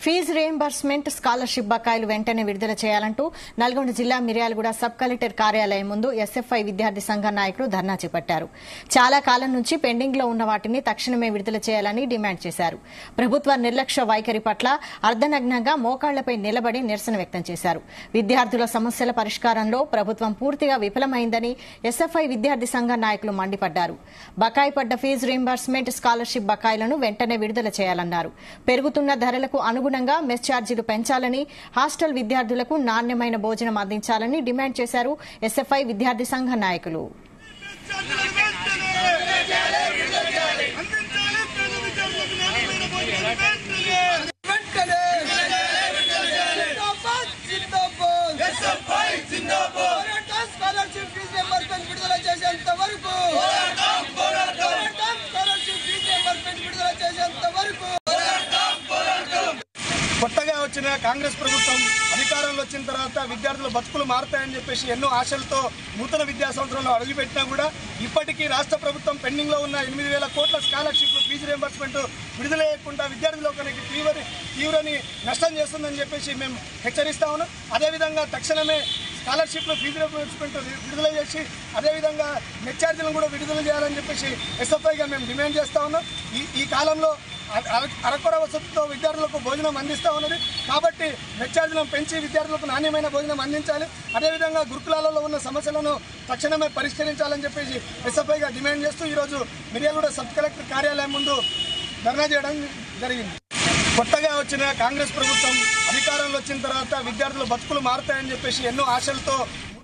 fee reimbursement scholarship బకాయిలు వెంటనే విడుదల చేయాలంటూ నల్గొండ జిల్లా మిర్యాలగూడ సబ్ కలెక్టర్ కార్యాలయం ముందు ఎస్ఎఫ్ఐ విద్యార్థి సంఘ నాయకులు ధర్నా చేపట్టారు చాలా కాలం నుంచి పెండింగ్ లో ఉన్న వాటిని తక్షణమే విడుదల చేయాలని డిమాండ్ చేశారు ప్రభుత్వ నిర్లక్ష్య వైఖరి పట్ల అర్ధనగ్నంగా మోకాళ్లపై నిలబడి నిరసన వ్యక్తం చేశారు విద్యార్థుల సమస్యల పరిష్కారంలో ప్రభుత్వం పూర్తిగా విఫలమైందని ఎస్ఎఫ్ఐ విద్యార్థి సంఘ నాయకులు మండిపడ్డారు బకాయి పడ్డ ఫీజు రీంబర్స్మెంట్ స్కాలర్షిప్ బకాయిలను వెంటనే విడుదల చేయాలన్నారు పెరుగుతున్న ధరలకు అనుగుణంగా మెస్ ఛార్జీలు పెంచాలని హాస్టల్ విద్యార్థులకు నాణ్యమైన భోజనం అందించాలని డిమాండ్ చేశారు ఎస్ఎఫ్ఐ విద్యార్థి సంఘ నాయకులు స్కాలర్షిప్ ఫీజు రియంబర్స్మెంట్ విడుదల చేసేంత వరకు స్కాలర్షిప్ ఫీజు రియంబర్స్మెంట్ విడుదల చేసేంత వరకు కొత్తగా వచ్చిన కాంగ్రెస్ ప్రభుత్వం అధికారంలో వచ్చిన తర్వాత విద్యార్థుల బతుకులు మారుతాయని చెప్పేసి ఎన్నో ఆశలతో నూతన విద్యా సంవత్సరంలో అడుగుపెట్టినా కూడా ఇప్పటికీ రాష్ట్ర ప్రభుత్వం పెండింగ్లో ఉన్న ఎనిమిది వేల కోట్ల స్కాలర్షిప్లు ఫీజు రియంబర్స్మెంట్ విడుదల చేయకుండా విద్యార్థులకు తీవ్ర తీవ్రని నష్టం చేస్తుందని చెప్పేసి మేము హెచ్చరిస్తా ఉన్నాం అదేవిధంగా తక్షణమే స్కాలర్షిప్లు ఫీజు రియంబర్స్మెంట్ విడుదల చేసి అదేవిధంగా నెట్ ఛార్జీలను కూడా విడుదల చేయాలని చెప్పేసి ఎస్ఎఫ్ఐగా మేము డిమాండ్ చేస్తా ఉన్నాం ఈ ఈ కాలంలో అర- అర- అరకొర వసతితో విద్యార్థులకు భోజనం అందిస్తూ ఉన్నది కాబట్టి నెట్ ఛార్జీలను పెంచి విద్యార్థులకు నాణ్యమైన భోజనం అందించాలి అదేవిధంగా గురుకులాలలో ఉన్న సమస్యలను తక్షణమే పరిష్కరించాలని చెప్పేసి ఎస్ఎఫ్ఐగా డిమాండ్ చేస్తూ ఈరోజు మిర్యాలగూడ సబ్ కలెక్టర్ కార్యాలయం ముందు ధర్నా చేయడం జరిగింది కొత్తగా వచ్చిన కాంగ్రెస్ ప్రభుత్వం అధికారంలో వచ్చిన తర్వాత విద్యార్థుల బతుకులు మారుతాయని చెప్పేసి ఎన్నో ఆశలతో